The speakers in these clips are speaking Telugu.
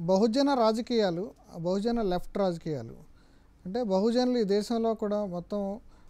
బహుజన రాజకీయాలు బహుజన లెఫ్ట్ రాజకీయాలు అంటే బహుజనులు ఈ దేశంలో కూడా మొత్తం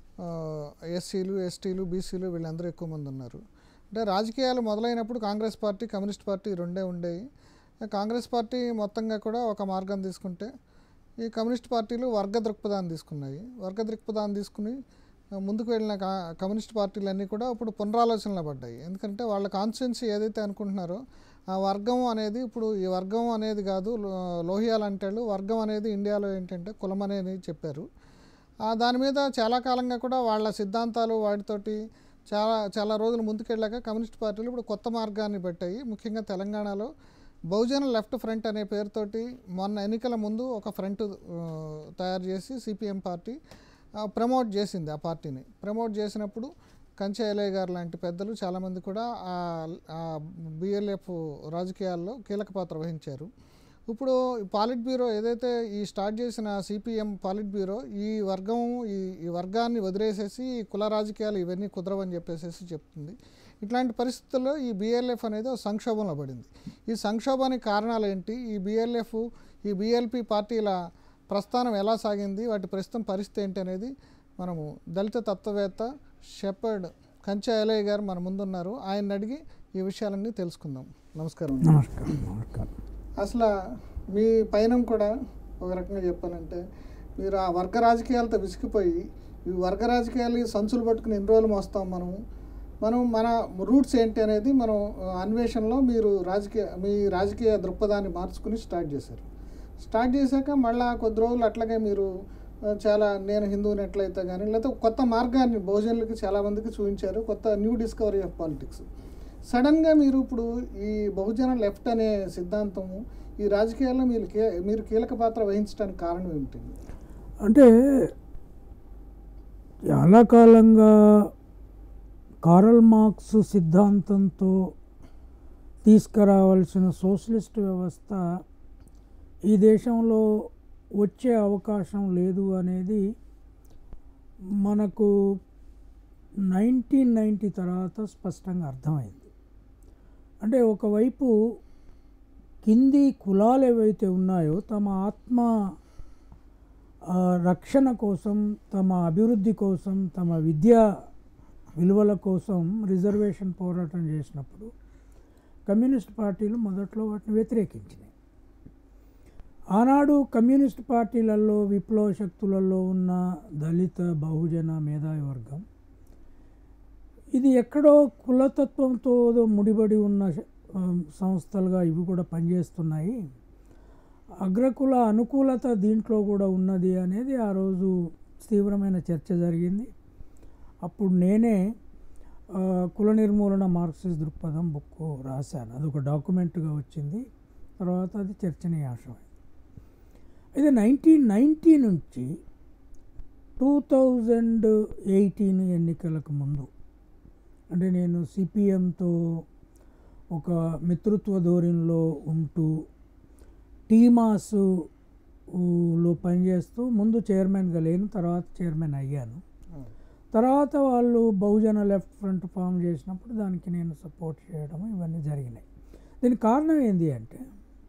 ఎస్సీలు ఎస్టీలు బీసీలు వీళ్ళందరూ ఎక్కువ మంది ఉన్నారు అంటే రాజకీయాలు మొదలైనప్పుడు కాంగ్రెస్ పార్టీ కమ్యూనిస్ట్ పార్టీ రెండే ఉండేవి కాంగ్రెస్ పార్టీ మొత్తంగా కూడా ఒక మార్గం తీసుకుంటే ఈ కమ్యూనిస్ట్ పార్టీలు వర్గ దృక్పథాన్ని తీసుకున్నాయి వర్గ దృక్పథాన్ని తీసుకుని ఆ, ముందుకు వెళ్ళిన కా కమ్యూనిస్ట్ పార్టీలన్నీ కూడా ఇప్పుడు పునరాలోచనలో పడ్డాయి ఎందుకంటే వాళ్ళ కాన్స్టిట్యున్సీ ఏదైతే అనుకుంటున్నారో ఆ వర్గం అనేది ఇప్పుడు ఈ వర్గం అనేది కాదు లో- లోహియాలు అంటాడు వర్గం అనేది ఇండియాలో ఏంటంటే కులం అనేది చెప్పారు ఆ దాని మీద చాలా కాలంగా కూడా వాళ్ళ సిద్ధాంతాలు వాటితోటి చాలా చాలా రోజులు ముందుకెళ్ళాక కమ్యూనిస్ట్ పార్టీలు ఇప్పుడు కొత్త మార్గాన్ని పెట్టాయి ముఖ్యంగా తెలంగాణలో బహుజన లెఫ్ట్ ఫ్రంట్ అనే పేరుతోటి మొన్న ఎన్నికల ముందు ఒక ఫ్రంట్ ఆ, తయారు చేసి సిపిఎం పార్టీ ఆ, ప్రమోట్ చేసింది ఆ పార్టీని ప్రమోట్ చేసినప్పుడు కంచె ఎలయ్య గారు లాంటి పెద్దలు చాలామంది కూడా ఆ బిఎల్ఎఫ్ రాజకీయాల్లో కీలక పాత్ర వహించారు ఇప్పుడు ఈ పాలిట్ బ్యూరో ఏదైతే ఈ స్టార్ట్ చేసిన సిపిఎం పాలిట్ బ్యూరో ఈ వర్గం ఈ ఈ వర్గాన్ని వదిలేసేసి ఈ కుల రాజకీయాలు ఇవన్నీ కుదరవని చెప్పేసి చెప్తుంది ఇట్లాంటి పరిస్థితుల్లో ఈ బిఎల్ఎఫ్ అనేది ఒక సంక్షోభంలో పడింది ఈ సంక్షోభానికి కారణాలు ఏంటి ఈ బిఎల్ఎఫ్ ఈ బిఎల్పి పార్టీల ప్రస్థానం ఎలా సాగింది వాటి ప్రస్తుతం పరిస్థితి ఏంటి అనేది మనము దళిత తత్వవేత్త షెపర్డ్ కంచె ఎలయ్య గారు మన ముందున్నారు ఆయన అడిగి ఈ విషయాలన్నీ తెలుసుకుందాం నమస్కారం నమస్కారం నమస్కారం అసలు మీ పయనం కూడా ఒక రకంగా చెప్పాలంటే మీరు ఆ వర్గ రాజకీయాలతో విసిగిపోయి ఈ వర్గ రాజకీయాలు ఈ సంచులు పట్టుకుని ఎన్ని రోజులు మోస్తాం మనం మనం మన రూట్స్ ఏంటి అనేది మనం ఆ, అన్వేషణలో మీరు రాజకీయ మీ రాజకీయ దృక్పథాన్ని మార్చుకుని స్టార్ట్ చేశారు స్టార్ట్ చేశాక మళ్ళా కొద్ది రోజులు అట్లాగే మీరు ఆ, చాలా నేను హిందువుని ఎట్లయితే కానీ లేకపోతే కొత్త మార్గాన్ని బహుజనులకి చాలామందికి చూపించారు కొత్త న్యూ డిస్కవరీ ఆఫ్ పాలిటిక్స్ సడన్గా మీరు ఇప్పుడు ఈ బహుజన లెఫ్ట్ అనే సిద్ధాంతము ఈ రాజకీయాల్లో మీరు కీ- మీరు కీలక పాత్ర వహించడానికి కారణం ఏమిటి అంటే చాలా కాలంగా కారల్ మార్క్స్ సిద్ధాంతంతో తీసుకురావాల్సిన సోషలిస్ట్ వ్యవస్థ ఈ దేశంలో వచ్చే అవకాశం లేదు అనేది మనకు నైన్టీన్ నైంటీ తర్వాత స్పష్టంగా అర్థమైంది అంటే ఒకవైపు కింది కులాలు ఏవైతే ఉన్నాయో తమ ఆత్మ ఆ, రక్షణ కోసం తమ అభివృద్ధి కోసం తమ విద్యా విలువల కోసం రిజర్వేషన్ పోరాటం చేసినప్పుడు కమ్యూనిస్ట్ పార్టీలు మొదట్లో వాటిని వ్యతిరేకించినాయి ఆనాడు కమ్యూనిస్ట్ పార్టీలలో విప్లవ శక్తులలో ఉన్న దళిత బహుజన మేధావి వర్గం ఇది ఎక్కడో కులతత్వంతో ముడిపడి ఉన్న ఆ, సంస్థలుగా ఇవి కూడా పనిచేస్తున్నాయి అగ్రకుల అనుకూలత దీంట్లో కూడా ఉన్నది అనేది ఆ రోజు తీవ్రమైన చర్చ జరిగింది అప్పుడు నేనే ఆ, కుల నిర్మూలన మార్క్సిస్ట్ దృక్పథం బుక్ రాశాను అది ఒక డాక్యుమెంట్గా వచ్చింది తర్వాత అది చర్చనీయాంశమైంది అయితే నైన్టీన్ నైంటీ నుంచి టూ థౌజండ్ ఎయిటీన్ ఎన్నికలకు ముందు అంటే నేను సిపిఎంతో ఒక మిత్రుత్వ ధోరణిలో ఉంటూ టీమాస్ లో పనిచేస్తూ ముందు చైర్మన్గా లేను తర్వాత చైర్మన్ అయ్యాను తర్వాత వాళ్ళు బహుజన లెఫ్ట్ ఫ్రంట్ ఫామ్ చేసినప్పుడు దానికి నేను సపోర్ట్ చేయడం ఇవన్నీ జరిగినాయి దీనికి కారణం ఏంటి అంటే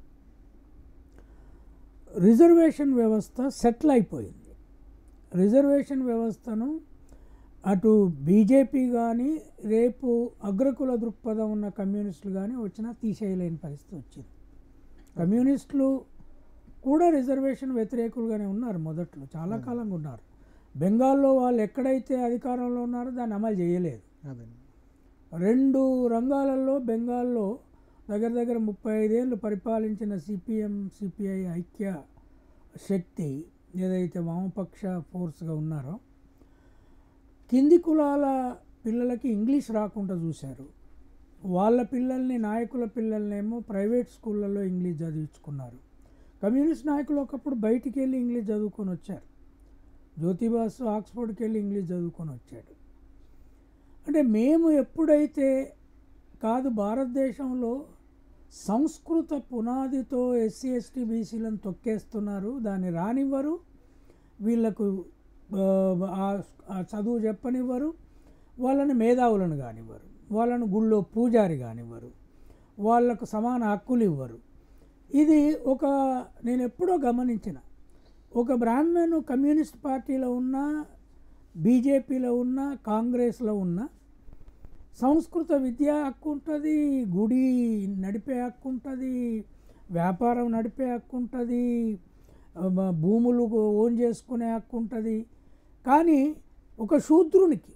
రిజర్వేషన్ వ్యవస్థ సెటిల్ అయిపోయింది రిజర్వేషన్ వ్యవస్థను అటు బీజేపీ కానీ రేపు అగ్రకుల దృక్పథం ఉన్న కమ్యూనిస్టులు కానీ వచ్చినా తీసేయలేని పరిస్థితి వచ్చింది కమ్యూనిస్టులు కూడా రిజర్వేషన్ వ్యతిరేకులుగానే ఉన్నారు మొదట్లో చాలా కాలంగా ఉన్నారు బెంగాల్లో వాళ్ళు ఎక్కడైతే అధికారంలో ఉన్నారో దాన్ని అమలు చేయలేదు అదే రెండు రంగాలలో బెంగాల్లో దగ్గర దగ్గర ముప్పై ఐదేళ్ళు పరిపాలించిన సిపిఎం సిపిఐ ఐక్య శక్తి ఏదైతే వామపక్ష ఫోర్స్గా ఉన్నారో కింది కులాల పిల్లలకి ఇంగ్లీష్ రాకుండా చూశారు వాళ్ళ పిల్లల్ని నాయకుల పిల్లల్నేమో ప్రైవేట్ స్కూళ్ళల్లో ఇంగ్లీష్ చదివించుకున్నారు కమ్యూనిస్ట్ నాయకులు ఒకప్పుడు బయటికి వెళ్ళి ఇంగ్లీష్ చదువుకొని వచ్చారు జ్యోతిబాసు ఆక్స్ఫర్డ్కి వెళ్ళి ఇంగ్లీష్ చదువుకొని వచ్చాడు అంటే మేము ఎప్పుడైతే కాదు భారతదేశంలో సంస్కృత పునాదితో ఎస్సీ ఎస్టీ బీసీలను తొక్కేస్తున్నారు దాన్ని రానివ్వరు వీళ్ళకు ఆ, ఆ- ఆ చదువు చెప్పనివ్వరు వాళ్ళని మేధావులను కానివ్వరు వాళ్ళను గుళ్ళో పూజారి కానివ్వరు వాళ్ళకు సమాన హక్కులు ఇవ్వరు ఇది ఒక నేను ఎప్పుడో గమనించిన ఒక బ్రాహ్మణ్ కమ్యూనిస్ట్ పార్టీలో ఉన్న బీజేపీలో ఉన్న కాంగ్రెస్లో ఉన్న సంస్కృత విద్య హక్కు ఉంటుంది గుడి నడిపే హక్కు ఉంటుంది వ్యాపారం నడిపే హక్కు ఉంటుంది మ- భూములు ఓన్ చేసుకునే హక్కు ఉంటుంది కానీ ఒక శూద్రునికి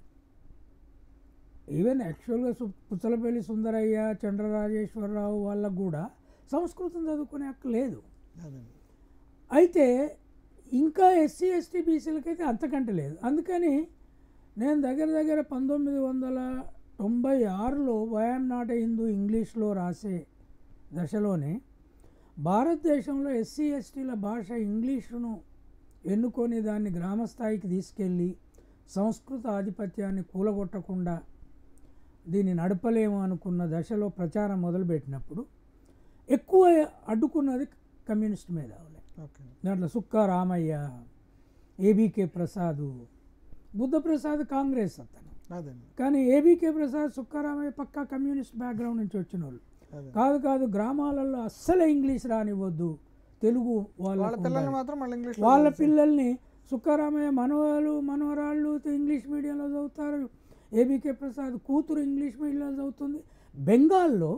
ఈవెన్ యాక్చువల్గా సు పుచ్చలపల్లి సుందరయ్య చంద్రరాజేశ్వరరావు వాళ్ళకు కూడా సంస్కృతం చదువుకునే హక్కు లేదు అదండి అయితే ఇంకా ఎస్సీ ఎస్టీ బీసీలకైతే అంతకంటే లేదు అందుకని నేను దగ్గర దగ్గర పంతొమ్మిది వందల తొంభై ఆరులో వయామ్ నాట హిందూ ఇంగ్లీష్లో రాసే దశలోనే భారతదేశంలో ఎస్సీ ఎస్టీల భాష ఇంగ్లీషును ఎన్నుకొని దాన్ని గ్రామస్థాయికి తీసుకెళ్ళి సంస్కృత ఆధిపత్యాన్ని కూలగొట్టకుండా దీన్ని నడపలేము అనుకున్న దశలో ప్రచారం మొదలుపెట్టినప్పుడు ఎక్కువ అడ్డుకున్నది కమ్యూనిస్ట్ మేధావులే ఓకే దాంట్లో సుక్కా రామయ్య ఏబీకే ప్రసాద్ బుద్ధప్రసాద్ కాంగ్రెస్ అతను అదండి కానీ ఏబీకే ప్రసాద్ సుక్కారామయ్య పక్కా కమ్యూనిస్ట్ బ్యాక్గ్రౌండ్ నుంచి వచ్చిన వాళ్ళు అదే కాదు కాదు గ్రామాలలో అస్సలే ఇంగ్లీష్ రానివ్వద్దు తెలుగు వాళ్ళ వాళ్ళకు పిల్లల్ని ఉండాలి. మాత్రం మళ్ళీ ఇంగ్లీష్ వాళ్ళ పిల్లల్ని సుక్కారామయ్య మనవాళ్ళు మనవరాళ్ళు ఇంగ్లీష్ మీడియంలో చదువుతారు ఏబీకే ప్రసాద్ కూతురు ఇంగ్లీష్ మీడియంలో చదువుతుంది బెంగాల్లో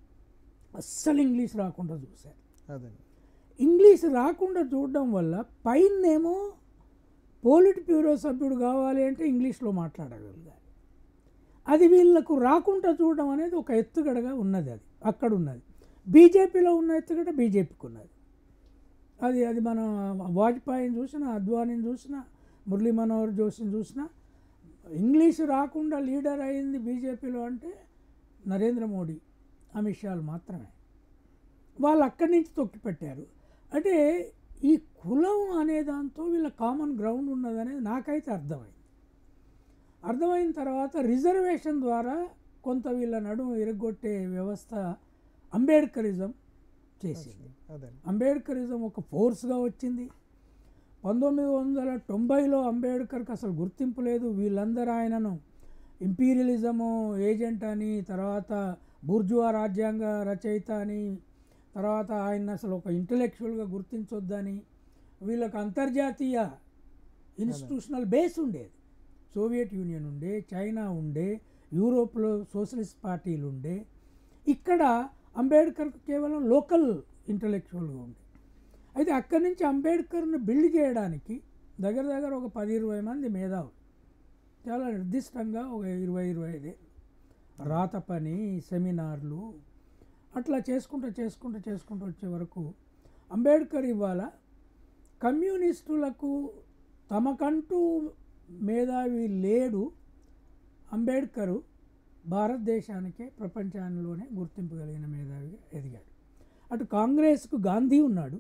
అస్సలు ఇంగ్లీష్ రాకుండా చూశారు అదండి ఇంగ్లీష్ రాకుండా చూడడం వల్ల పైనేమో పోలిట్ బ్యూరో సభ్యుడు కావాలి అంటే ఇంగ్లీష్లో మాట్లాడగలగాలి అది వీళ్ళకు రాకుండా చూడడం అనేది ఒక ఎత్తుగడగా ఉన్నది అది అక్కడ ఉన్నది బీజేపీలో ఉన్న ఎత్తుగడ బీజేపీకి ఉన్నది అది అది మనం వాజ్పేయిని చూసినా అద్వానీని చూసినా మురళీ మనోహర్ జోషిని చూసినా ఇంగ్లీష్ రాకుండా లీడర్ అయింది బీజేపీలో అంటే నరేంద్ర మోడీ అమిత్ షాలు మాత్రమే వాళ్ళు అక్కడి నుంచి తొక్కిపెట్టారు అంటే ఈ కులం అనే దాంతో వీళ్ళ కామన్ గ్రౌండ్ ఉన్నదనేది నాకైతే అర్థమైంది అర్థమైన తర్వాత రిజర్వేషన్ ద్వారా కొంత వీళ్ళ నడుము ఇరగొట్టే వ్యవస్థ అంబేడ్కరిజం చేసింది అదండి అంబేడ్కరిజం ఒక ఫోర్స్గా వచ్చింది పంతొమ్మిది వందల తొంభైలో అంబేడ్కర్కి అసలు గుర్తింపు లేదు వీళ్ళందరూ ఆయనను ఇంపీరియలిజము ఏజెంట్ అని తర్వాత బూర్జువా రాజ్యాంగ రచయిత అని తర్వాత ఆయన అసలు ఒక ఇంటలెక్చువల్గా గుర్తించొద్దని వీళ్ళకి అంతర్జాతీయ ఇన్స్టిట్యూషనల్ బేస్ ఉండేది సోవియట్ యూనియన్ ఉండే చైనా ఉండే యూరోప్లో సోషలిస్ట్ పార్టీలు ఉండే ఇక్కడ అంబేద్కర్ కేవలం లోకల్ ఇంటలెక్చువల్గా ఉండే అయితే అక్కడి నుంచి అంబేద్కర్ని బిల్డ్ చేయడానికి దగ్గర దగ్గర ఒక పది ఇరవై మంది మేధావులు చాలా నిర్దిష్టంగా ఒక ఇరవై ఇరవై ఐదు రాత పని సెమినార్లు అట్లా చేసుకుంటూ చేసుకుంటూ చేసుకుంటూ వచ్చే వరకు అంబేద్కర్ ఇవాళ కమ్యూనిస్టులకు తమకంటూ మేధావి లేడు అంబేద్కరు భారతదేశానికే ప్రపంచంలోనే గుర్తింపు కలిగిన మేధావిగా ఎదిగాడు అటు కాంగ్రెస్కు గాంధీ ఉన్నాడు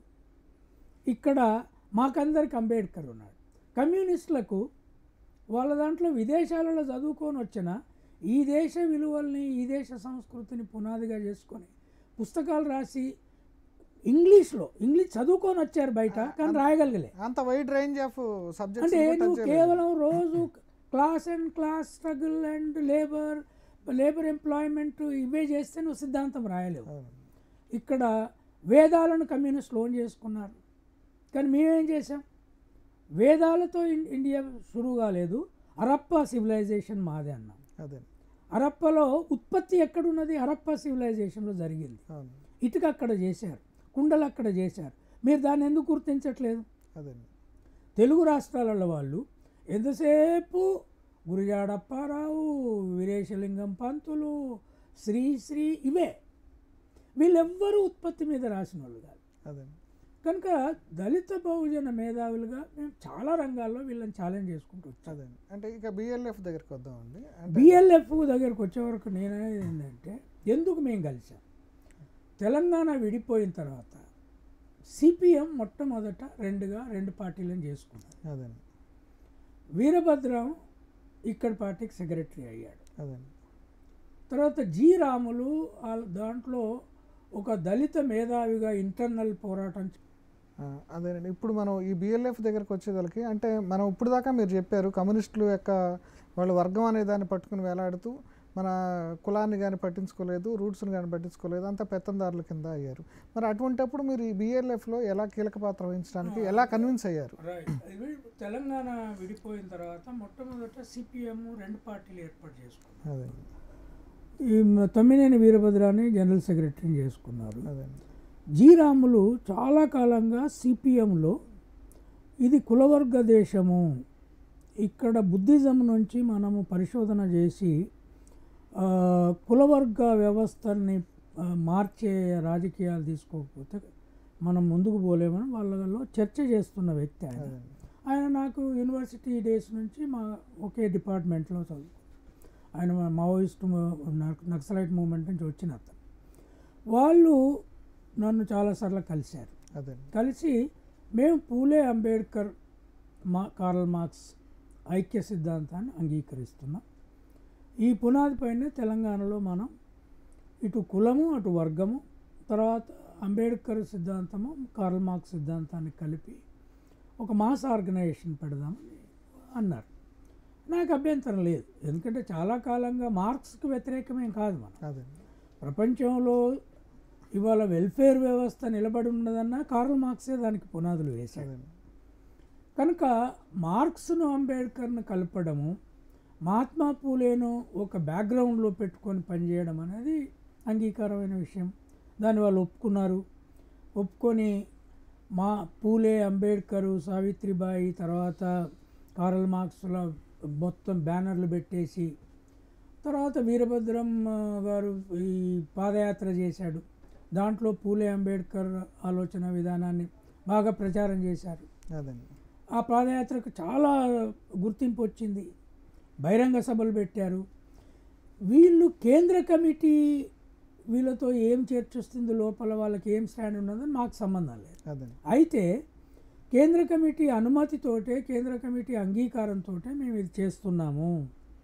ఇక్కడ మాకందరికి అంబేద్కర్ ఉన్నాడు కమ్యూనిస్టులకు వాళ్ళ దాంట్లో విదేశాలలో చదువుకొని వచ్చిన ఈ దేశ విలువల్ని ఈ దేశ సంస్కృతిని పునాదిగా చేసుకొని పుస్తకాలు రాసి ఇంగ్లీష్లో ఇంగ్లీష్ చదువుకొని వచ్చారు బయట కానీ రాయగలగలే అంత వైడ్ రేంజ్ ఆఫ్ సబ్జెక్ట్స్ అంటే నువ్వు కేవలం రోజు class and class struggle and labour labour employment ఇవే చేస్తే నువ్వు సిద్ధాంతం రాయలేవు ఇక్కడ వేదాలను కమ్యూనిస్ట్ లోన్ చేసుకున్నారు కానీ మేమేం చేసాం వేదాలతో ఇన్- ఇండియా షురూ కాలేదు హరప్పా సివిలైజేషన్ మాదే అన్నాం అదే హరప్పలో ఉత్పత్తి ఎక్కడున్నది హరప్పా సివిలైజేషన్లో జరిగింది అవును ఇటుక అక్కడ చేశారు కుండలు అక్కడ చేశారు మీరు దాన్ని ఎందుకు గుర్తించట్లేదు అదే తెలుగు రాష్ట్రాలలో వాళ్ళు ఎంతసేపు గురిజాడప్పారావు వీరేశలింగం పంతులు శ్రీశ్రీ ఇవే వీళ్ళెవ్వరూ ఉత్పత్తి మీద రాసిన వాళ్ళు కాదు అదే కనుక దళిత బహుజన మేధావులుగా మేము చాలా రంగాల్లో వీళ్ళని ఛాలెంజ్ చేసుకుంటూ వచ్చాం అదే అంటే ఇక బిఎల్ఎఫ్ దగ్గరికి వద్దామండి అంటే బిఎల్ఎఫ్ దగ్గరికి వచ్చే వరకు నేననేది ఏంటంటే ఎందుకు మేము కలిసాం తెలంగాణ విడిపోయిన తర్వాత సిపిఎం మొట్టమొదట రెండుగా రెండు పార్టీలను చేసుకున్నారు అదే వీరభద్రం ఇక్కడ పార్టీకి సెక్రటరీ అయ్యాడు అదే తర్వాత జి రాములు ఆ దాంట్లో ఒక దళిత మేధావిగా ఇంటర్నల్ పోరాటం చే- ఆ, అదేనండి ఇప్పుడు మనం ఈ బిఎల్ఎఫ్ దగ్గరకు వచ్చేదలకి అంటే మనం ఇప్పుడు దాకా మీరు చెప్పారు కమ్యూనిస్టులు యొక్క వాళ్ళ వర్గం అనే దాన్ని పట్టుకుని వేలాడుతూ మన కులాన్ని కానీ పట్టించుకోలేదు రూట్స్ని కానీ పట్టించుకోలేదు అంతా పెత్తందారుల కింద అయ్యారు మరి అటువంటప్పుడు మీరు ఈ బిఎల్ఎఫ్లో ఎలా కీలక పాత్ర వహించడానికి ఎలా కన్విన్స్ అయ్యారు రైట్ ఇది తెలంగాణ విడిపోయిన తర్వాత మొట్టమొదట సిపిఎం రెండు పార్టీలు ఏర్పాటు చేసుకున్నారు అదే ఈ మ- తమ్మినేని వీరభద్రాన్ని జనరల్ సెక్రటరీని చేసుకున్నారు అదే జీ రాములు చాలా కాలంగా సిపిఎంలో ఇది కులవర్గ దేశము ఇక్కడ బుద్ధిజం నుంచి మనము పరిశోధన చేసి ఆ, కులవర్గ వ్యవస్థని ఆ, మార్చే రాజకీయాలు తీసుకోకపోతే మనం ముందుకు పోలేమని వాళ్ళలో చర్చ చేస్తున్న వ్యక్తి ఆయన అదే ఆయన నాకు యూనివర్సిటీ డేస్ నుంచి మా ఒకే డిపార్ట్మెంట్లో చదువు ఆయన మా మావోయిస్ట్ మూ- నక్- నక్సలైట్ మూమెంట్ నుంచి వచ్చిన అతను వాళ్ళు నన్ను చాలాసార్లు కలిశారు అదే కలిసి మేము పూలే అంబేద్కర్ మా కార్ల్ మార్క్స్ ఐక్య సిద్ధాంతాన్ని అంగీకరిస్తున్నాం ఈ పునాది పైన తెలంగాణలో మనం ఇటు కులము అటు వర్గము తర్వాత అంబేద్కర్ సిద్ధాంతము కార్ల్ మార్క్స్ సిద్ధాంతాన్ని కలిపి ఒక మాస్ ఆర్గనైజేషన్ పెడదామని అన్నారు నాకు అభ్యంతరం లేదు ఎందుకంటే చాలా కాలంగా మార్క్స్కి వ్యతిరేకమేం కాదు మనం అదే ప్రపంచంలో ఇవాళ వెల్ఫేర్ వ్యవస్థ నిలబడి ఉన్నదన్నా కార్ల్ మార్క్సే దానికి పునాదులు వేశాడు అదే కనుక మార్క్స్ను అంబేద్కర్ను కలపడము మహాత్మా పూలేను ఒక బ్యాక్గ్రౌండ్లో పెట్టుకొని పనిచేయడం అనేది అంగీకారమైన విషయం దాన్ని వాళ్ళు ఒప్పుకున్నారు ఒప్పుకొని మా పూలే అంబేద్కరు సావిత్రిబాయి తర్వాత కారల్ మార్క్స్ల మొత్తం బ్యానర్లు పెట్టేసి తర్వాత వీరభద్రం ఆ, గారు ఈ పాదయాత్ర చేశాడు దాంట్లో పూలే అంబేద్కర్ ఆలోచన విధానాన్ని బాగా ప్రచారం చేశారు అదే ఆ పాదయాత్రకు చాలా గుర్తింపు వచ్చింది బహిరంగ సభలు పెట్టారు వీళ్ళు కేంద్ర కమిటీ వీళ్ళతో ఏం చర్చిస్తుంది లోపల వాళ్ళకి ఏం స్టాండ్ ఉన్నదని మాకు సంబంధం లేదు అదే అయితే కేంద్ర కమిటీ అనుమతితోటే కేంద్ర కమిటీ అంగీకారంతో మేము ఇది చేస్తున్నాము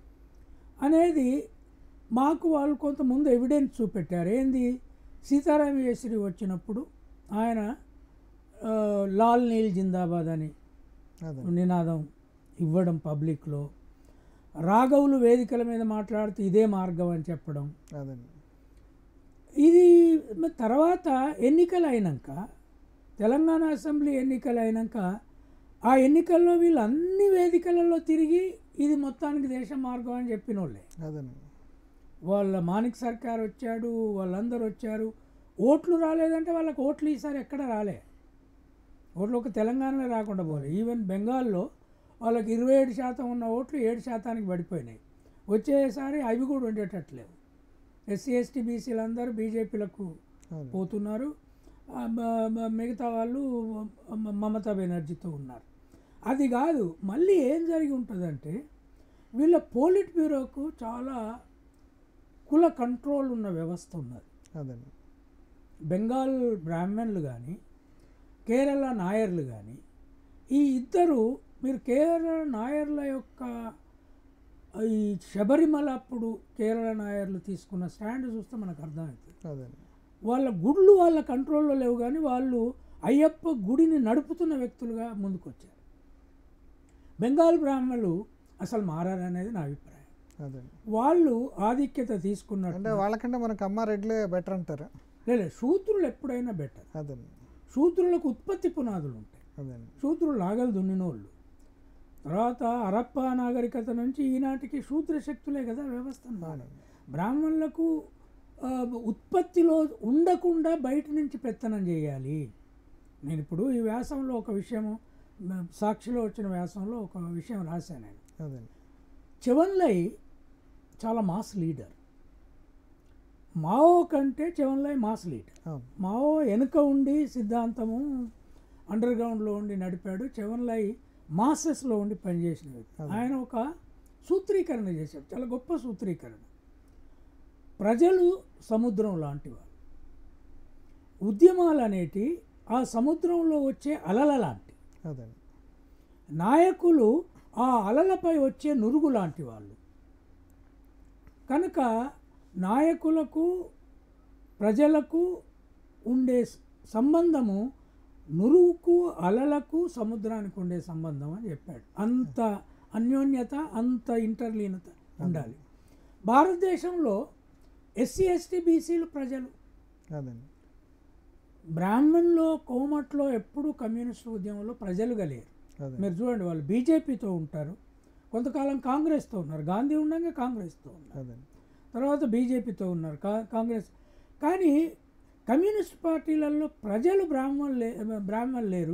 అనేది మాకు వాళ్ళు కొంత ముందు ఎవిడెన్స్ చూపెట్టారు ఏంది సీతారామ యేసరి వచ్చినప్పుడు ఆయన ఆ, లాల్ నీల్ జిందాబాద్ అని అదే నినాదం ఇవ్వడం పబ్లిక్లో రాఘవులు వేదికల మీద మాట్లాడుతూ ఇదే మార్గం అని చెప్పడం అదే ఇది మరి తర్వాత ఎన్నికలు అయినాక తెలంగాణ అసెంబ్లీ ఎన్నికలు అయినాక ఆ ఎన్నికల్లో వీళ్ళు అన్ని వేదికలలో తిరిగి ఇది మొత్తానికి దేశ మార్గం అని చెప్పిన వాళ్ళే అదే వాళ్ళ మాణిక్ సర్కార్ వచ్చాడు వాళ్ళందరూ వచ్చారు ఓట్లు రాలేదంటే వాళ్ళకి ఓట్లు ఈసారి ఎక్కడ రాలే ఓట్లు ఒక తెలంగాణలో రాకుండా పోలే ఈవెన్ బెంగాల్లో వాళ్ళకి ఇరవై ఏడు శాతం ఉన్న ఓట్లు ఏడు శాతానికి పడిపోయినాయి వచ్చేసారి అవి కూడా ఉండేటట్లేవు ఎస్సీ ఎస్టీ బీసీలు అందరూ బీజేపీలకు అవును పోతున్నారు ఆ, మ- మ- మిగతా వాళ్ళు మ- మమతా బెనర్జీతో ఉన్నారు అది కాదు మళ్ళీ ఏం జరిగి ఉంటుందంటే వీళ్ళ పోలిట్ బ్యూరోకు చాలా కుల కంట్రోల్ ఉన్న వ్యవస్థ ఉన్నది అదే బెంగాల్ బ్రాహ్మణులు కానీ కేరళ నాయర్లు కానీ ఈ ఇద్దరు మీరు కేరళ నాయర్ల యొక్క ఈ శబరిమల అప్పుడు కేరళ నాయర్లు తీసుకున్న స్టాండ్ చూస్తే మనకు అర్థమవుతుంది అదే వాళ్ళ గుళ్ళు వాళ్ళ కంట్రోల్లో లేవు కానీ వాళ్ళు అయ్యప్ప గుడిని నడుపుతున్న వ్యక్తులుగా ముందుకొచ్చారు బెంగాల్ బ్రాహ్మణులు అసలు మారారనేది నా అభిప్రాయం అదే వాళ్ళు ఆధిక్యత తీసుకున్నట్టు అంటే వాళ్ళకంటే మనకు అమ్మారెడ్లే బెటర్ అంటారా లేదు శూద్రులు ఎప్పుడైనా బెటర్ అదే శూద్రులకు ఉత్పత్తి పునాదులు ఉంటాయి అదే శూద్రులు నాగలు దున్నినోళ్ళు తర్వాత హరప్ప నాగరికత నుంచి ఈనాటికి శూద్ర శక్తులే కదా వ్యవస్థను అవునండి బ్రాహ్మణులకు ఆ, ఉత్పత్తిలో ఉండకుండా బయట నుంచి పెత్తనం చేయాలి నేను ఇప్పుడు ఈ వ్యాసంలో ఒక విషయము మ, సాక్షిలో వచ్చిన వ్యాసంలో ఒక విషయం రాశాను నేను అదే చెవన్లై చాలా మాస్ లీడర్ మావో కంటే చెవన్లై మాస్ లీడర్ అవును మావో వెనుక ఉండి సిద్ధాంతము అండర్ గ్రౌండ్లో ఉండి నడిపాడు చెవన్లై మాసెస్లో ఉండి పనిచేసిన వ్యక్తి ఆయన ఒక సూత్రీకరణ చేశాడు చాలా గొప్ప సూత్రీకరణ ప్రజలు సముద్రం లాంటి వాళ్ళు ఉద్యమాలు అనేటి ఆ సముద్రంలో వచ్చే అలల లాంటి అదే నాయకులు ఆ అలలపై వచ్చే నురుగు లాంటి వాళ్ళు కనుక నాయకులకు ప్రజలకు ఉండే స- సంబంధము నురువుకు అలలకు సముద్రానికి ఉండే సంబంధం అని చెప్పాడు అంత అన్యోన్యత అంత ఇంటర్లీనత ఉండాలి భారతదేశంలో ఎస్సీ ఎస్టీ బీసీలు ప్రజలు అదండి బ్రాహ్మణ్లో కోమట్లో ఎప్పుడూ కమ్యూనిస్ట్ ఉద్యమంలో ప్రజలుగా లేరు అదే మీరు చూడండి వాళ్ళు బీజేపీతో ఉంటారు కొంతకాలం కాంగ్రెస్తో ఉన్నారు గాంధీ ఉండగా కాంగ్రెస్తో ఉన్నారు అదండి తర్వాత బీజేపీతో ఉన్నారు కా కాంగ్రెస్ కానీ కమ్యూనిస్ట్ పార్టీలలో ప్రజలు బ్రాహ్మణులు లే బ్రాహ్మణులు లేరు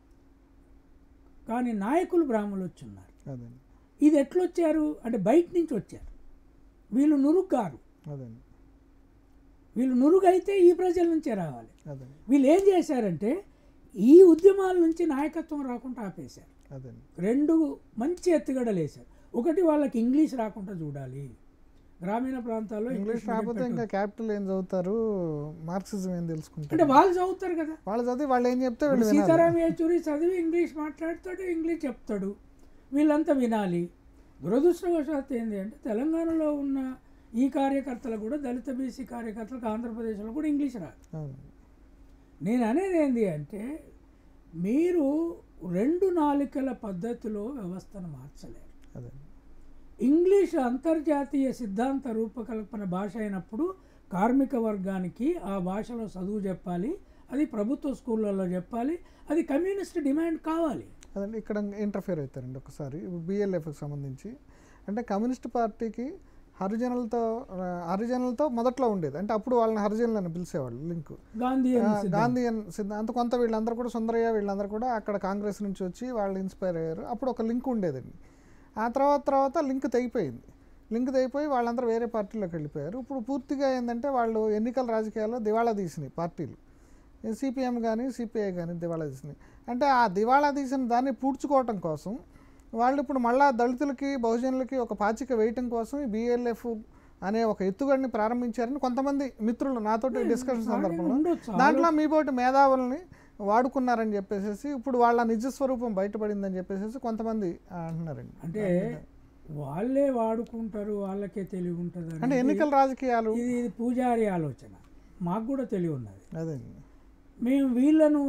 కానీ నాయకులు బ్రాహ్మణులు వచ్చి ఉన్నారు అదండి ఇది ఎట్లొచ్చారు అంటే బయట నుంచి వచ్చారు వీళ్ళు నురుగ్గారు అదండి వీళ్ళు నురుగు అయితే ఈ ప్రజల నుంచే రావాలి అదండి వీళ్ళు ఏం చేశారంటే ఈ ఉద్యమాల నుంచి నాయకత్వం రాకుండా ఆపేశారు అదండి రెండు మంచి ఎత్తుగడలు వేశారు ఒకటి వాళ్ళకి ఇంగ్లీష్ రాకుండా చూడాలి గ్రామీణ ప్రాంతాల్లో ఇంగ్లీష్ మీడియం రాకపోతే పెట్టు. ఇంకా క్యాపిటల్ ఏం చదువుతారు మార్క్సిజం ఏం అంటే తెలుసుకుంటారు వాళ్ళు చదువుతారు కదా వాళ్ళు చదివి వాళ్ళు ఏం చెప్తే ఇప్పుడు వీళ్ళు వినాలి సీతారాం యేచూరి చదివి ఇంగ్లీష్ మాట్లాడతాడు ఇంగ్లీష్ చెప్తాడు వీళ్ళంతా వినాలి దురదృష్టవశాత్తు ఏంటి అంటే తెలంగాణలో ఉన్న ఈ కార్యకర్తలు కూడా దళిత బీసీ కార్యకర్తలకు ఆంధ్రప్రదేశ్లో కూడా ఇంగ్లీష్ రాదు అవును నేను అనేది ఏంటి అంటే మీరు రెండు నాలుకల పద్ధతిలో వ్యవస్థను మార్చలేరు అదండి ఇంగ్లీష్ అంతర్జాతీయ సిద్ధాంత రూపకల్పన భాష అయినప్పుడు కార్మిక వర్గానికి ఆ భాషలో చదువు చెప్పాలి అది ప్రభుత్వ స్కూళ్ళల్లో చెప్పాలి అది కమ్యూనిస్ట్ డిమాండ్ కావాలి అదండి ఇక్కడ ఇంటర్ఫియర్ అవుతారండి ఒకసారి ఇప్పుడు బిఎల్ఎఫ్కి సంబంధించి అంటే కమ్యూనిస్ట్ పార్టీకి హరిజనులతో ఆ, హరిజనులతో మొదట్లో ఉండేది అంటే అప్పుడు వాళ్ళని హరిజనులు అని పిలిచేవాళ్ళు లింక్ గాంధీ ఆ, గాంధీయన్ సిద్ధాంత కొంత వీళ్ళందరూ కూడా సుందరయ్య వీళ్ళందరూ కూడా అక్కడ కాంగ్రెస్ నుంచి వచ్చి వాళ్ళు ఇన్స్పైర్ అయ్యారు అప్పుడు ఒక లింక్ ఉండేదండి ఆ తర్వాత తర్వాత లింక్ తెగిపోయింది లింక్ తెగిపోయి వాళ్ళందరూ వేరే పార్టీలోకి వెళ్ళిపోయారు ఇప్పుడు పూర్తిగా ఏంటంటే వాళ్ళు ఎన్నికల రాజకీయాల్లో దివాళా తీసినాయి పార్టీలు సిపిఎం కానీ సిపిఐ కానీ దివాళా తీసినాయి అంటే ఆ దివాళా తీసిన దాన్ని పూడ్చుకోవటం కోసం వాళ్ళు ఇప్పుడు మళ్ళా దళితులకి బహుజనులకి ఒక పాచిక వేయటం కోసం ఈ బిఎల్ఎఫ్ అనే ఒక ఎత్తుగడిని ప్రారంభించారని కొంతమంది మిత్రులు నాతోటి డిస్కషన్ సందర్భంలో ఉండొచ్చు దాంట్లో మీ పోటీ మేధావుల్ని వాడుకున్నారని చెప్పేసి ఇప్పుడు వాళ్ళ నిజ స్వరూపం బయటపడిందని చెప్పేసి కొంతమంది ఆ, అంటున్నారండి అంటే వాళ్ళే వాడుకుంటారు వాళ్ళకే తెలివి ఉంటుంది అంటే ఎన్నికల రాజకీయాలు ఇది ఇది పూజారి ఆలోచన మాకు కూడా తెలివి ఉన్నది అదే మేము వీళ్ళను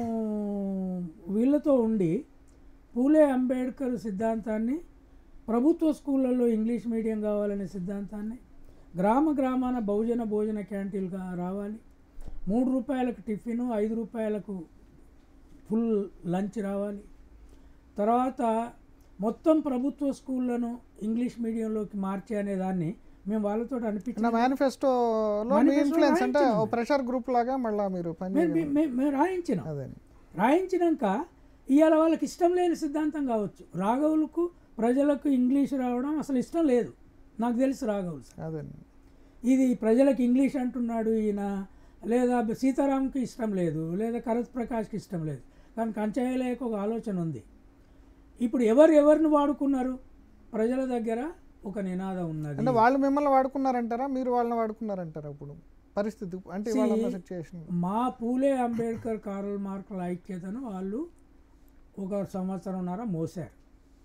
వీళ్ళతో ఉండి పూలే అంబేద్కర్ సిద్ధాంతాన్ని ప్రభుత్వ స్కూళ్ళల్లో ఇంగ్లీష్ మీడియం కావాలనే సిద్ధాంతాన్ని గ్రామ గ్రామాన బహుజన భోజన క్యాంటీన్గా రావాలి మూడు రూపాయలకు టిఫిన్ ఐదు రూపాయలకు ఫుల్ లంచ్ రావాలి తర్వాత మొత్తం ప్రభుత్వ స్కూళ్ళను ఇంగ్లీష్ మీడియంలోకి మార్చే అనే దాన్ని మేము వాళ్ళతో అనిపించిన నా మేనిఫెస్టోలో మీ Manifesto ఇన్ఫ్లుయెన్స్ అంటే రాయించండి. ఓ ప్రెషర్ గ్రూప్ లాగా మళ్ళీ మీరు పని మేము మేము మేము రాయించినాం అదే రాయించినాక ఇవాళ వాళ్ళకి ఇష్టం లేని సిద్ధాంతం కావచ్చు రాఘవులకు ప్రజలకు ఇంగ్లీష్ రావడం అసలు ఇష్టం లేదు నాకు తెలుసు రాఘవులు సార్ అదే ఇది ప్రజలకు ఇంగ్లీష్ అంటున్నాడు ఈయన లేదా సీతారాంకి ఇష్టం లేదు లేదా కరత్ ప్రకాష్కి ఇష్టం లేదు కానీ కంచాయలేక ఒక ఆలోచన ఉంది ఇప్పుడు ఎవరు ఎవరిని వాడుకున్నారు ప్రజల దగ్గర ఒక నినాదం ఉన్నది అంటే వాళ్ళు మిమ్మల్ని వాడుకున్నారంటారా మీరు వాళ్ళని వాడుకున్నారంటారా ఇప్పుడు పరిస్థితి అంటే వాళ్ళ See, సిచ్యుయేషన్ మా పూలే అంబేద్కర్ కారల్ మార్కుల ఐక్యతను వాళ్ళు ఒక సంవత్సరంన్నర మోసారు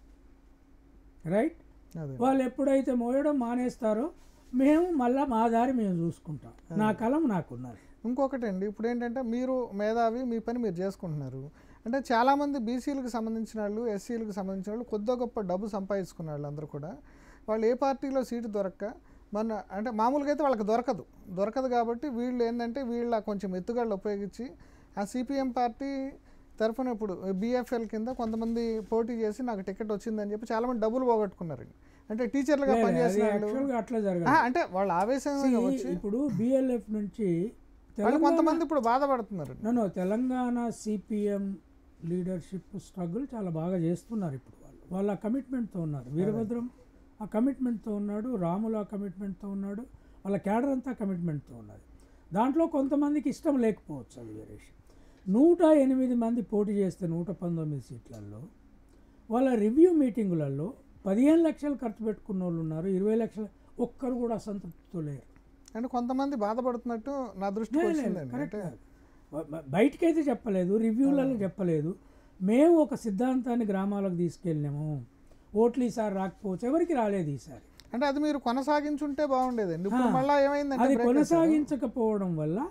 రైట్ అదే వాళ్ళు ఎప్పుడైతే మోయడం మానేస్తారో మేము మళ్ళీ మా దారి మేము చూసుకుంటాం నా కలం నాకున్నది ఇంకొకటి అండి ఇప్పుడు ఏంటంటే మీరు మేధావి మీ పని మీరు చేసుకుంటున్నారు అంటే చాలామంది బీసీలకు సంబంధించిన వాళ్ళు ఎస్సీలకు సంబంధించిన వాళ్ళు కొద్ది గొప్ప డబ్బు సంపాదించుకున్న వాళ్ళు అందరూ కూడా వాళ్ళు ఏ పార్టీలో సీటు దొరక్క మన అంటే మామూలుగా అయితే వాళ్ళకి దొరకదు దొరకదు కాబట్టి వీళ్ళు ఏంటంటే వీళ్ళ కొంచెం ఎత్తుగాళ్ళు ఉపయోగించి ఆ సిపిఎం పార్టీ తరఫున ఇప్పుడు బీఎఫ్ఎల్ కింద కొంతమంది పోటీ చేసి నాకు టికెట్ వచ్చిందని చెప్పి చాలామంది డబ్బులు పోగొట్టుకున్నారండి అంటే టీచర్లుగా లేదు, అది పనిచేసిన వాళ్ళు యాక్చువల్గా అట్లా ఆ, జరగదు అంటే వాళ్ళ ఆవేశంగా See, వచ్చి ఇప్పుడు బిఎల్ఎఫ్ నుంచి వాళ్ళు తెలంగాణ కొంతమంది ఇప్పుడు బాధపడుతున్నారు నన్ను తెలంగాణ సిపిఎం లీడర్షిప్ స్ట్రగుల్ చాలా బాగా చేస్తున్నారు ఇప్పుడు వాళ్ళు వాళ్ళ కమిట్మెంట్తో ఉన్నారు వీరభద్రం ఆ కమిట్మెంట్తో ఉన్నాడు రాములు ఆ కమిట్మెంట్తో ఉన్నాడు వాళ్ళ క్యాడర్ అంతా కమిట్మెంట్తో ఉన్నది దాంట్లో కొంతమందికి ఇష్టం లేకపోవచ్చు అది వేరే విషయం నూట ఎనిమిది మంది పోటీ చేస్తే నూట పంతొమ్మిది సీట్లలో వాళ్ళ రివ్యూ మీటింగులలో పదిహేను లక్షలు ఖర్చు పెట్టుకున్న వాళ్ళు ఉన్నారు ఇరవై లక్షలు ఒక్కరు కూడా అసంతృప్తితో లేరు అంటే కొంతమంది బాధపడుతున్నట్టు నా దృష్టికి వచ్చిందండి కరెక్ట్ అంటే కాదు. బ- బ- బయటికైతే చెప్పలేదు రివ్యూలలో చెప్పలేదు మేము ఒక సిద్ధాంతాన్ని గ్రామాలకు తీసుకెళ్ళాము ఓట్లు ఈసారి రాకపోవచ్చు ఎవరికి రాలేదు ఈసారి అంటే అది మీరు కొనసాగించుంటే బాగుండేదండి ఇప్పుడు ఆ, మళ్ళీ ఏమైందంటే అది break చేశారు. కొనసాగించకపోవడం వల్ల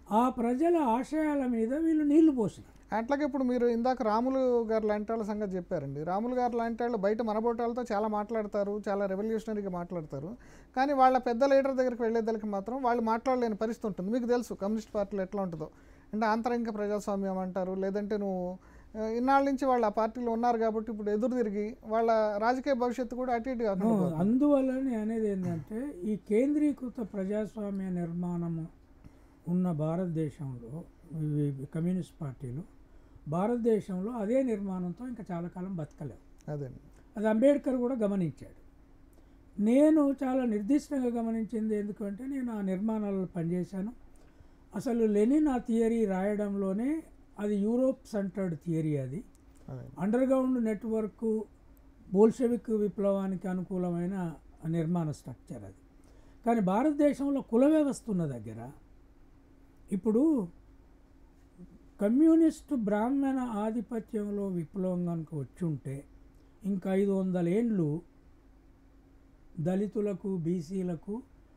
ఆ ప్రజల ఆశయాల మీద వీళ్ళు నీళ్లు పోసినారు అట్లాగే ఇప్పుడు మీరు ఇందాక రాములు గారు లాంటి వాళ్ళ సంగతి చెప్పారండి రాములు గారు లాంటి వాళ్ళు బయట మనబోటాలతో చాలా మాట్లాడతారు చాలా రెవల్యూషనరీగా మాట్లాడతారు కానీ వాళ్ళ పెద్ద లీడర్ దగ్గరికి వెళ్ళేదానికి మాత్రం వాళ్ళు మాట్లాడలేని పరిస్థితి ఉంటుంది మీకు తెలుసు కమ్యూనిస్ట్ పార్టీలో ఎట్లా ఉంటుందో అంటే ఆంతరంగిక ప్రజాస్వామ్యం అంటారు లేదంటే నువ్వు ఆ, ఇన్నాళ్ళ నుంచి వాళ్ళు ఆ పార్టీలో ఉన్నారు కాబట్టి ఇప్పుడు ఎదురు తిరిగి వాళ్ళ రాజకీయ భవిష్యత్తు కూడా అటు ఇటుగా ఆ, అందువల్ల నేను అనేది ఏంటంటే ఈ కేంద్రీకృత ప్రజాస్వామ్య నిర్మాణము ఉన్న భారతదేశంలో ఇవి కమ్యూనిస్ట్ పార్టీలు భారతదేశంలో అదే నిర్మాణంతో ఇంకా చాలా కాలం బతకలేవు అదే అది అంబేద్కర్ కూడా గమనించాడు నేను చాలా నిర్దిష్టంగా గమనించింది ఎందుకంటే నేను ఆ నిర్మాణాలలో పనిచేశాను అసలు లెనిన్ ఆ థియరీ రాయడంలోనే అది యూరోప్ సెంటర్డ్ థియరీ అది అదే అండర్గ్రౌండ్ నెట్వర్క్ బోల్షెవిక్ విప్లవానికి అనుకూలమైన నిర్మాణ స్ట్రక్చర్ అది కానీ భారతదేశంలో కుల వ్యవస్థ ఉన్న దగ్గర ఇప్పుడు కమ్యూనిస్టు బ్రాహ్మణ ఆధిపత్యంలో విప్లవం కనుక వచ్చి ఉంటే ఇంకా ఐదు వందల ఏండ్లు దళితులకు బీసీలకు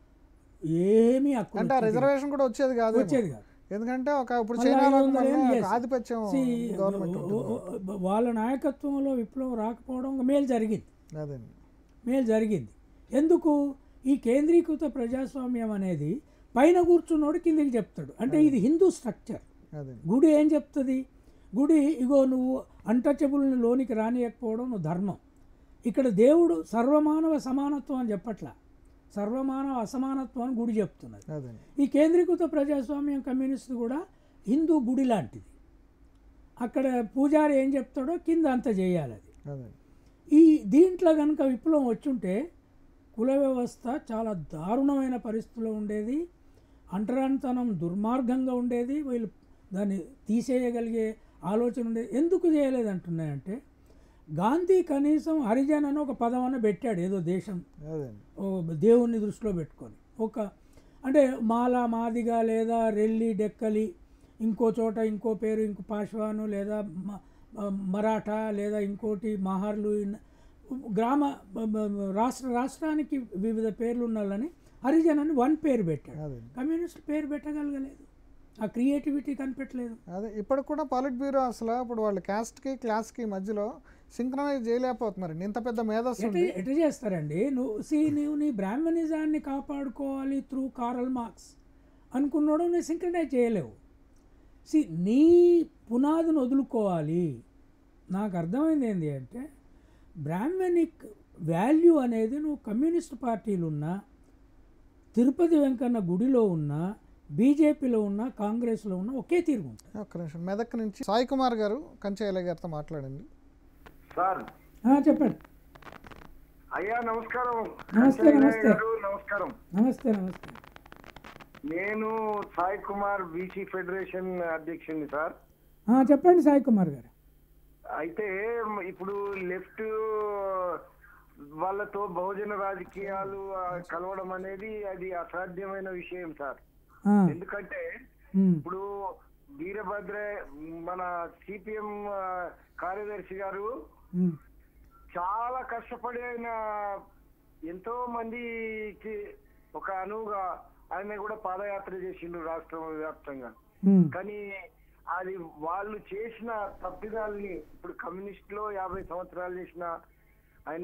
ఏమీ హక్కులు అంటే ఆ వచ్చేది రిజర్వేషన్ కూడా వచ్చేది కాదు వచ్చేది కాదు ఎందుకంటే ఒక ఇప్పుడు మళ్ళీ చైనాలో ఐదు వందల ఏళ్ళు ఒక yes. ఆధిపత్యం See, గవర్నమెంట్ ఓ- ఓ- ఓ- వాళ్ళ నాయకత్వంలో విప్లవం రాకపోవడం ఒక మేలు జరిగింది అదే మేలు జరిగింది ఎందుకు ఈ కేంద్రీకృత ప్రజాస్వామ్యం అనేది పైన కూర్చున్నోడు కిందికి చెప్తాడు అంటే ఇది హిందూ స్ట్రక్చర్ అదే గుడి ఏం చెప్తుంది గుడి ఇగో నువ్వు అన్టచబుల్ని లోనికి రానియకపోవడం నువ్వు ధర్మం ఇక్కడ దేవుడు సర్వమానవ సమానత్వం అని చెప్పట్లా సర్వమానవ అసమానత్వం అని గుడి చెప్తున్నది అదే ఈ కేంద్రీకృత ప్రజాస్వామ్యం కమ్యూనిస్ట్ కూడా హిందూ గుడి లాంటిది అక్కడ పూజారి ఏం చెప్తాడో కింద అంత చేయాలి అది అదే ఈ దీంట్లో కనుక విప్లవం వచ్చుంటే కుల వ్యవస్థ చాలా దారుణమైన పరిస్థితిలో ఉండేది అంటరానితనం దుర్మార్గంగా ఉండేది వీళ్ళు దాన్ని తీసేయగలిగే ఆలోచన ఉండేది ఎందుకు చేయలేదంటున్నాయంటే గాంధీ కనీసం హరిజన్ అని ఒక పదం అన్న పెట్టాడు ఏదో దేశం అదే ఓ దేవుణ్ణి దృష్టిలో పెట్టుకొని ఒక అంటే మాల మాదిగా లేదా రెల్లి డెక్కలి ఇంకో చోట ఇంకో పేరు ఇంకో పాశ్వాను లేదా మ- మరాఠా లేదా ఇంకోటి మహార్లు ఇన్- గ్రామ బ- బ- రాష్ట్ర రాష్ట్రానికి వివిధ పేర్లు ఉండాలని హరిజన్ అని వన్ పేరు పెట్టాడు అదే కమ్యూనిస్ట్ పేరు పెట్టగలగలేదు ఆ క్రియేటివిటీ కనిపెట్టలేదు అదే ఇప్పటికి కూడా పాలిట్ బ్యూరో అసలు ఇప్పుడు వాళ్ళు క్యాస్ట్కి క్లాస్కి మధ్యలో సింక్రనైజ్ చేయలేకపోతున్నారు ఇంత పెద్ద మేధస్సు ఎట ఎట చేస్తారండి నువ్వు సి నువ్వు నీ బ్రాహ్మణిజాన్ని కాపాడుకోవాలి త్రూ కారల్ మార్క్స్ అనుకున్నాడు నువ్వు సింక్రనైజ్ చేయలేవు సి నీ పునాదిని వదులుకోవాలి నాకు అర్థమైంది ఏంటి అంటే బ్రాహ్మణిక్ వాల్యూ అనేది నువ్వు కమ్యూనిస్ట్ పార్టీలు ఉన్నా తిరుపతి వెంకన్న గుడిలో ఉన్నా బీజేపీలో ఉన్నా కాంగ్రెస్లో ఉన్నా ఒకే తీరు ఉంటుంది ఒక్క నిమిషం మెదక్ నుంచి సాయి కుమార్ గారు కంచెయ్యల గారితో మాట్లాడండి సార్ ఆ, చెప్పండి అయ్యా నమస్కారం నమస్తే, సంజయ్ నమస్తే. గారు నమస్కారం నమస్తే నమస్తే నేను సాయి కుమార్ బీసీ ఫెడరేషన్ అధ్యక్షుడిని సార్ ఆ, చెప్పండి సాయి కుమార్ గారు అయితే ఇప్పుడు లెఫ్ట్ వాళ్ళతో బహుజన రాజకీయాలు ఆ, కలవడం అనేది అది అసాధ్యమైన విషయం సార్ ఆ, ఎందుకంటే ఉమ్, ఇప్పుడు వీరభద్ర మన సిపిఎం కార్యదర్శి గారు ఉమ్, చాలా కష్టపడి ఆయన ఎంతో మందికి ఒక అనువుగా ఆయన కూడా పాదయాత్ర చేసిండు రాష్ట్రం వ్యాప్తంగా ఉమ్, కానీ అది వాళ్ళు చేసిన తప్పిదాల్ని ఇప్పుడు కమ్యూనిస్ట్ లో యాభై సంవత్సరాలు చేసిన ఆయన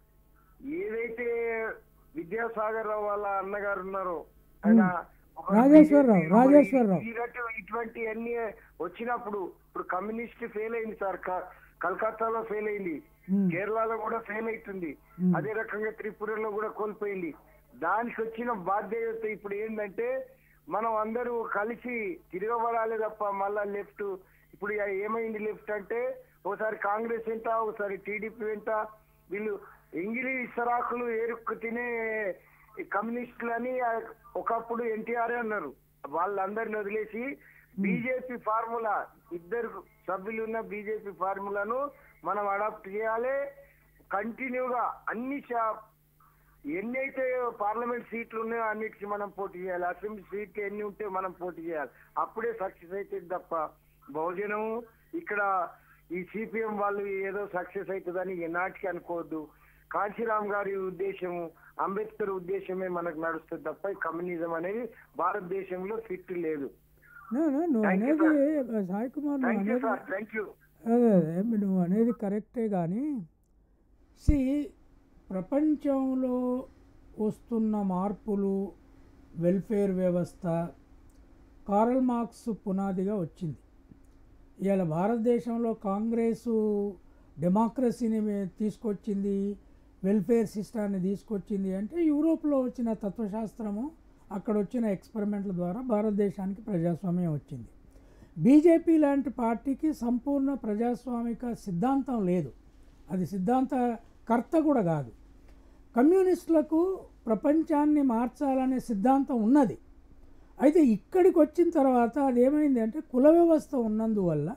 ఏదైతే విద్యాసాగర్ రావు వాళ్ళ అన్నగారు ఉన్నారో ఆయన ఒక రాజేశ్వరరావు, BJP రాజేశ్వరరావు. ఇలాంటి- ఇటువంటి అన్ని వచ్చినప్పుడు ఇప్పుడు కమ్యూనిస్ట్ ఫెయిల్ అయింది సార్ క- కలకత్తాలో ఫెయిల్ అయింది ఉమ్, కేరళలో కూడా ఫెయిల్ అవుతుంది Hmm. అదే రకంగా త్రిపురలో కూడా కోల్పోయింది దానికి వచ్చిన బాధ్యత ఇప్పుడు ఏంటంటే మనం అందరూ కలిసి తిరగబడాలి తప్ప మళ్ళా లెఫ్ట్ ఇప్పుడు ఇక ఏమైంది లెఫ్ట్ అంటే ఒకసారి కాంగ్రెస్ వెంట ఒకసారి టీడీపీ వెంట వీళ్ళు ఎంగిలి ఇసరాకులు ఏరుక్కు తినే ఈ కమ్యూనిస్టులు అని ఆ ఒకప్పుడు ఎన్టీఆర్ అన్నారు వాళ్ళందరిని వదిలేసి బీజేపీ ఫార్ములా ఇద్దరు సభ్యులు ఉన్న బీజేపీ ఫార్ములాను మనం అడాప్ట్ చేయాలి కంటిన్యూగా అన్ని షా- ఎన్నైతే పార్లమెంట్ సీట్లు ఉన్నాయో అన్నిటికీ మనం పోటీ చేయాలి అసెంబ్లీ సీట్లు ఎన్ని ఉంటే మనం పోటీ చేయాలి అప్పుడే సక్సెస్ అవుతుంది తప్ప బహుజనం ఇక్కడ ఈ సిపిఎం వాళ్ళు ఏదో సక్సెస్ అవుతుందని ఎనాటికి అనుకోవద్దు కాంశీరామ్ గారి ఉద్దేశము అంబేద్కర్ ఉద్దేశమే మనకు నడుస్తుంది తప్ప ఈ కమ్యూనిజం అనేది భారతదేశంలో ఫిట్ లేదు No, no, నువ్వు Thank you, అనేది సాయి కుమార్ నువ్వు థ్యాంక్ యూ అనేది సార్ థ్యాంక్ యూ అదే అదే నువ్వు అనేది కరెక్టే కానీ సి ప్రపంచంలో వస్తున్న మార్పులు వెల్ఫేర్ వ్యవస్థ కారల్ మార్క్స్ పునాదిగా వచ్చింది ఇవాళ భారతదేశంలో కాంగ్రెసు డెమోక్రసీని మే- తీసుకొచ్చింది వెల్ఫేర్ సిస్టాన్ని తీసుకొచ్చింది అంటే యూరోప్లో వచ్చిన తత్వశాస్త్రము అక్కడ వచ్చిన ఎక్స్పెరిమెంట్ల ద్వారా భారతదేశానికి ప్రజాస్వామ్యం వచ్చింది బీజేపీ లాంటి పార్టీకి సంపూర్ణ ప్రజాస్వామిక సిద్ధాంతం లేదు అది సిద్ధాంత కర్త కూడా కాదు కమ్యూనిస్టులకు ప్రపంచాన్ని మార్చాలనే సిద్ధాంతం ఉన్నది అయితే ఇక్కడికి వచ్చిన తర్వాత అది ఏమైంది అంటే కుల వ్యవస్థ ఉన్నందువల్ల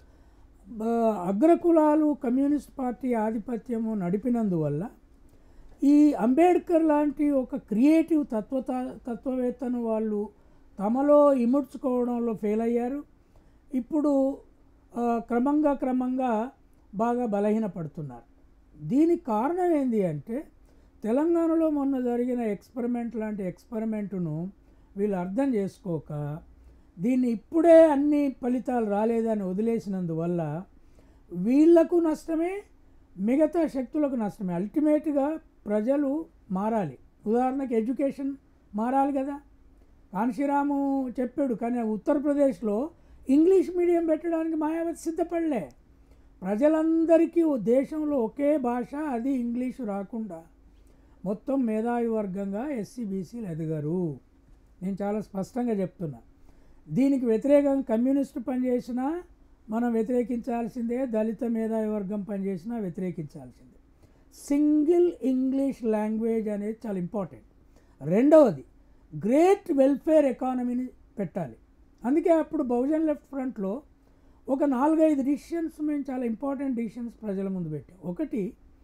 బ- అగ్రకులాలు కమ్యూనిస్ట్ పార్టీ ఆధిపత్యము నడిపినందువల్ల ఈ అంబేద్కర్ లాంటి ఒక క్రియేటివ్ తత్వత తత్వవేత్తను వాళ్ళు తమలో ఇముడ్చుకోవడంలో ఫెయిల్ అయ్యారు ఇప్పుడు ఆ, క్రమంగా క్రమంగా బాగా బలహీనపడుతున్నారు దీనికి కారణం ఏంటి అంటే తెలంగాణలో మొన్న జరిగిన ఎక్స్పెరిమెంట్ లాంటి ఎక్స్పెరిమెంటును వీళ్ళు అర్థం చేసుకోక దీన్ని ఇప్పుడే అన్ని ఫలితాలు రాలేదని వదిలేసినందువల్ల వీళ్లకు నష్టమే మిగతా శక్తులకు నష్టమే అల్టిమేట్గా ప్రజలు మారాలి ఉదాహరణకి ఎడ్యుకేషన్ మారాలి కదా కాన్షీరాము చెప్పాడు కానీ ఉత్తరప్రదేశ్లో ఇంగ్లీష్ మీడియం పెట్టడానికి మాయావతి సిద్ధపడలే ప్రజలందరికీ ఓ దేశంలో ఒకే భాష అది ఇంగ్లీషు రాకుండా మొత్తం మేధావి వర్గంగా ఎస్సీ బీసీలు ఎదగరు నేను చాలా స్పష్టంగా చెప్తున్నా దీనికి వ్యతిరేకంగా కమ్యూనిస్టు పనిచేసినా మనం వ్యతిరేకించాల్సిందే దళిత మేధావి వర్గం పనిచేసినా వ్యతిరేకించాల్సిందే సింగిల్ ఇంగ్లీష్ లాంగ్వేజ్ అనేది చాలా ఇంపార్టెంట్ రెండవది గ్రేట్ వెల్ఫేర్ ఎకానమీని పెట్టాలి అందుకే అప్పుడు బహుజన్ లెఫ్ట్ ఫ్రంట్లో ఒక నాలుగైదు డిసిషన్స్ మేము చాలా ఇంపార్టెంట్ డిసిషన్స్ ప్రజల ముందు పెట్టాం ఒకటి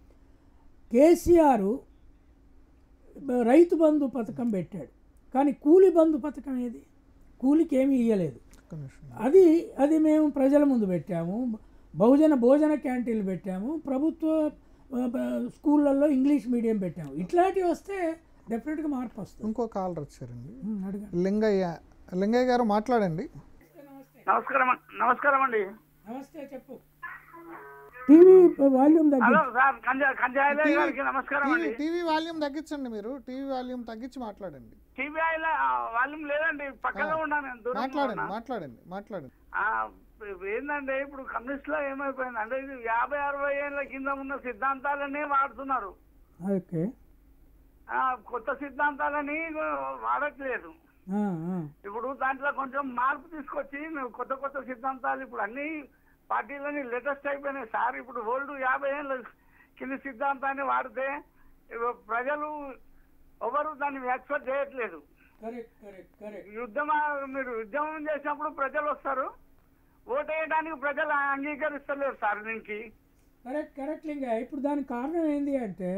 కేసీఆర్ రైతు బంధు పథకం పెట్టాడు కానీ కూలి బంధు పథకం ఏది కూలికి ఏమీ ఇయ్యలేదు ఒక్క నిమిషం అది అది మేము ప్రజల ముందు పెట్టాము బహుజన భోజన క్యాంటీన్లు పెట్టాము ప్రభుత్వ ఆ, బ- స్కూళ్ళల్లో ఇంగ్లీష్ మీడియం పెట్టాము ఇట్లాంటివి వస్తే డెఫినెట్గా మార్పు వస్తుంది ఇంకో కాలర్ వచ్చారండి ఉమ్, అడగండి లింగయ్య లింగయ్య గారు మాట్లాడండి నమస్కారం అం- నమస్కారం అండి నమస్తే చెప్పు టీవీ వాల్యూమ్ దగ్గర హలో సార్ కంజా కంజాయిల గారికి నమస్కారం అండి టీవీ వాల్యూమ్ తగ్గించండి మీరు టీవీ వాల్యూమ్ తగ్గించి మాట్లాడండి టీవీఐల వాళ్ళం లేదండి పక్కగా ఉన్నాను నేను దూరంగా మాట్లాడండి ఉన్నా. మాట్లాడండి మాట్లాడండి ఆ, ఏందంటే ఇప్పుడు కమ్యూనిస్ట్ లో ఏమైపోయింది అంటే ఇది యాభై అరవై ఏళ్ళ కింద ఉన్న సిద్ధాంతాలనే వాడుతున్నారు ఓకే ఆ, కొత్త సిద్ధాంతాలని వాడట్లేదు ఆ, ఆ. ఇప్పుడు దాంట్లో కొంచెం మార్పు తీసుకొచ్చి నువ్వు కొత్త కొత్త సిద్ధాంతాలు ఇప్పుడు అన్ని పార్టీలని లేటెస్ట్ అయిపోయినాయి సార్ ఇప్పుడు ఓల్డ్ యాభై ఏళ్ళ కింద సిద్ధాంతాన్ని వాడితే ఇవ- ప్రజలు ఎవరు దాన్ని యాక్సెప్ట్ చేయట్లేదు కరెక్ట్ కరెక్ట్ కరెక్ట్ యుద్ధం మీరు ఉద్యమం చేసినప్పుడు ప్రజలు వస్తారు ఓటేయడానికి ప్రజలు అంగీకరిస్తలేరు సార్ దీనికి కరెక్ట్ కరెక్ట్ లింగా ఇప్పుడు దానికి కారణం ఏంటి అంటే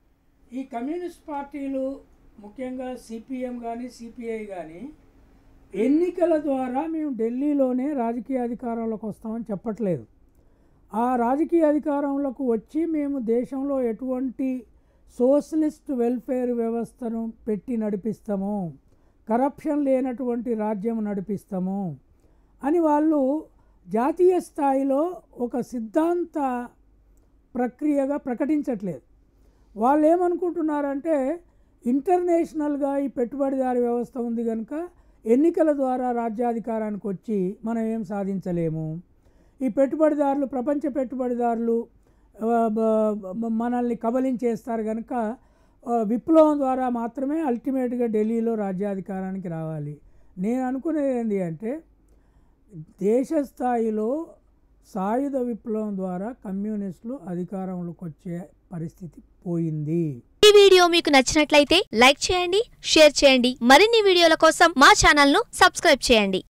ఈ కమ్యూనిస్ట్ పార్టీలు ముఖ్యంగా సిపిఎం కానీ సిపిఐ కానీ ఎన్నికల ద్వారా మేము ఢిల్లీలోనే రాజకీయ అధికారంలోకి వస్తామని చెప్పట్లేదు ఆ రాజకీయ అధికారంలోకి వచ్చి మేము దేశంలో ఎటువంటి సోషలిస్ట్ వెల్ఫేర్ వ్యవస్థను పెట్టి నడిపిస్తాము కరప్షన్ లేనటువంటి రాజ్యం నడిపిస్తాము అని వాళ్ళు జాతీయ స్థాయిలో ఒక సిద్ధాంత ప్రక్రియగా ప్రకటించట్లేదు వాళ్ళు ఏమనుకుంటున్నారంటే ఇంటర్నేషనల్గా ఈ పెట్టుబడిదారి వ్యవస్థ ఉంది కనుక ఎన్నికల ద్వారా రాజ్యాధికారానికి వచ్చి మనం ఏం సాధించలేము ఈ పెట్టుబడిదారులు ప్రపంచ పెట్టుబడిదారులు ఆ, బ- బ- మనల్ని కబలించేస్తారు కనుక ఆ, విప్లవం ద్వారా మాత్రమే అల్టిమేట్గా ఢిల్లీలో రాజ్యాధికారానికి రావాలి నేను అనుకునేది ఏంటి అంటే దేశ స్థాయిలో సాయుధ విప్లవం ద్వారా కమ్యూనిస్టులు అధికారంలోకి వచ్చే పరిస్థితి పోయింది ఈ వీడియో మీకు నచ్చినట్లయితే లైక్ చేయండి షేర్ చేయండి మరిన్ని వీడియోల కోసం మా ఛానల్ను సబ్స్క్రైబ్ చేయండి